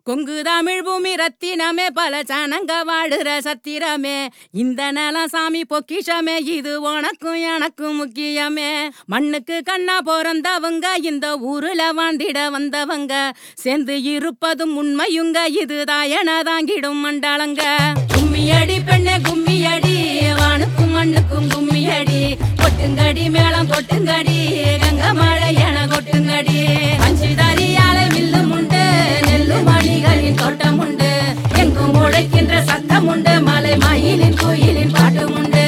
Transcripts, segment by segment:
கொங்கு தமிழ் பூமி ரத்தினமே பல சனங்க வாழுற சத்திரமே இந்த நலம் சாமி பொக்கிஷமே இது உனக்கும் எனக்கும் முக்கியமே மண்ணுக்கு கண்ணா பிறந்தவங்க இந்த ஊருல வாழ்ந்திட வந்தவங்க சேர்ந்து இருப்பதும் உண்மையுங்க இது தாயன தாங்கிடும் மண்டலங்க கும்மியடி பெண்ணே கும்மியடி வானுக்கும் மண்ணுக்கும் கும்மியடி கொட்டுங்கடி மேளம் கொட்டுங்கடி கங்க மழை என கொட்டுங்கடி அஞ்சு தறியால வில்லும் உண்டு நெல்லு மணிகளின் தோட்டம் உண்டு எங்கும் உழைக்கின்ற சத்தம் உண்டு மலை மயிலின் கோயிலின் பாட்டும் உண்டு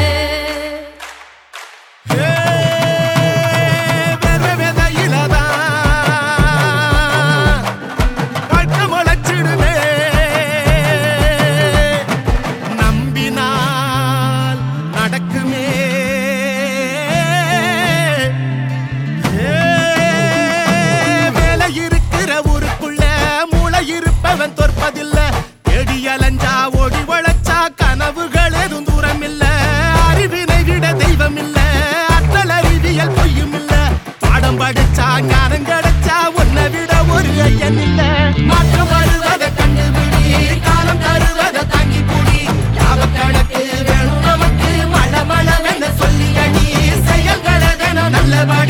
வெத வெதையிலதான் வாழ்க்கை முளைச்சிடுமே. நம்பினால் நடக்குமே ஏ, வேலை இருக்கிற ஊருக்குள்ள மூளை இருப்பவன் தோற்பதில்ல தேடி அலைஞ்சா ஓடி உழைச்சா கனவுகள் எதுவும் தூரம் இல்ல அறிவினை விட தெய்வம் இல்ல அத்தல் அறிவியல் பொய்யும் இல்ல பாடம் படிச்சா ஞானம் கிடைச்சா உன்னை விட ஒரு ஐயன் இல்ல மாற்றம் வருவதை கண்டுபிடி காலம் தருவதை தாங்கி கூடி லாப கணக்கு வேணும் நமக்கு மழ மழவென சொல்லி அடி செயல்களை தினம் நல்லபடி